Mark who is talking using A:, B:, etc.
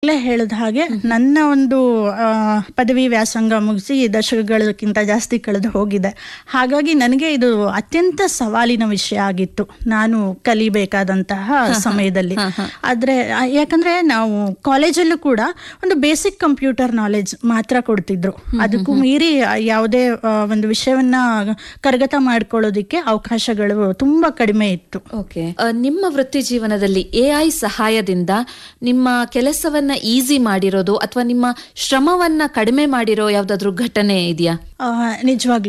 A: ಆಗ್ಲೇ ಹೇಳಿದ ಹಾಗೆ ನನ್ನ ಒಂದು ಆ, ಪದವಿ ವ್ಯಾಸಂಗ ಮುಗಿಸಿ ದಶಕಗಳಕ್ಕಿಂತ ಜಾಸ್ತಿ ಕಳೆದು ಹೋಗಿದೆ ಹಾಗಾಗಿ ನನಗೆ ಇದು ಅತ್ಯಂತ ಸವಾಲಿನ ವಿಷಯ ಆಗಿತ್ತು ನಾನು ಕಲಿಬೇಕಾದಂತಹ ಸಮಯದಲ್ಲಿ ಆದ್ರೆ ಆ, ಯಾಕಂದ್ರೆ ನಾವು ಕಾಲೇಜಲ್ಲೂ ಕೂಡ ಒಂದು ಬೇಸಿಕ್ ಕಂಪ್ಯೂಟರ್ ನಾಲೆಜ್ ಮಾತ್ರ ಕೊಡ್ತಿದ್ರು ಅದಕ್ಕೂ ಮೀರಿ ಆ, ಯಾವುದೇ ಆ, ಒಂದು ವಿಷಯವನ್ನ ಕರಗತ ಮಾಡ್ಕೊಳ್ಳೋದಿಕ್ಕೆ ಅವಕಾಶಗಳು ತುಂಬಾ ಕಡಿಮೆ ಇತ್ತು
B: ಓಕೆ ನಿಮ್ಮ ವೃತ್ತಿ ಜೀವನದಲ್ಲಿ ಎಐ ಸಹಾಯದಿಂದ ನಿಮ್ಮ ಕೆಲಸವನ್ನ ಈಸಿ ಮಾಡಿರೋದು ಅಥವಾ ನಿಮ್ಮ ಶ್ರಮವನ್ನ ಕಡಿಮೆ ಮಾಡಿರೋ ಯಾವ್ದಾದ್ರು ಘಟನೆ ಇದೆಯಾ
A: ನಿಜವಾಗ್ಲೂ